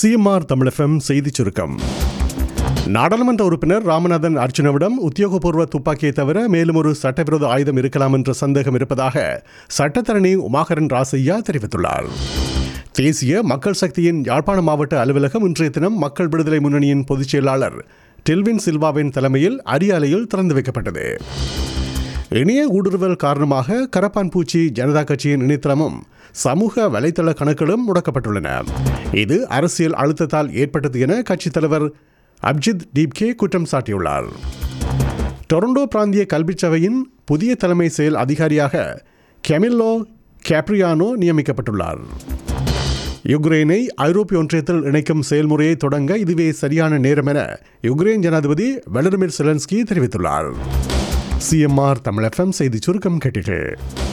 CMR தமிழகம் செய்திச் சுருக்கம் நாடாளுமன்ற உறுப்பினர் ராமநாதன் அர்ஜுனவிடம் உத்தியோகபூர்வ துப்பாக்கியை தவிர மேலும் ஒரு சட்டவிரோத ஆயுதம் இருக்கலாம் என்ற சந்தேகம் இருப்பதாக சட்டத்தரணி உமாகரன் ராசையா தெரிவித்துள்ளார் தேசிய மக்கள் சக்தியின் யாழ்ப்பாண மாவட்ட அலுவலகம் இன்றைய தினம் மக்கள் விடுதலை முன்னணியின் பொதுச் செயலாளர் டெல்வின் சில்வாவின் தலைமையில் அரியாலையில் திறந்து வைக்கப்பட்டது இணைய ஊடுருவல் காரணமாக கரப்பான் பூச்சி ஜனதா கட்சியின் இணையதளமும் சமூக வலைதள கணக்குகளும் முடக்கப்பட்டுள்ளன இது அரசியல் அழுத்தத்தால் ஏற்பட்டது என கட்சித் தலைவர் அப்ஜித் டீப்கே குற்றம் சாட்டியுள்ளார் டொரண்டோ பிராந்திய கல்விச் சபையின் புதிய தலைமை செயல் அதிகாரியாக கெமில்லோ கேப்ரியானோ நியமிக்கப்பட்டுள்ளார் யுக்ரைனை ஐரோப்பிய ஒன்றியத்தில் இணைக்கும் செயல்முறையை தொடங்க இதுவே சரியான நேரம் என யுக்ரைன் ஜனாதிபதி வெலடிமிர் செலன்ஸ்கி தெரிவித்துள்ளார் சிஎம்ஆர் தமிழ் எஃப்எம் செய்தி சுருக்கம் கேட்டீர்கள்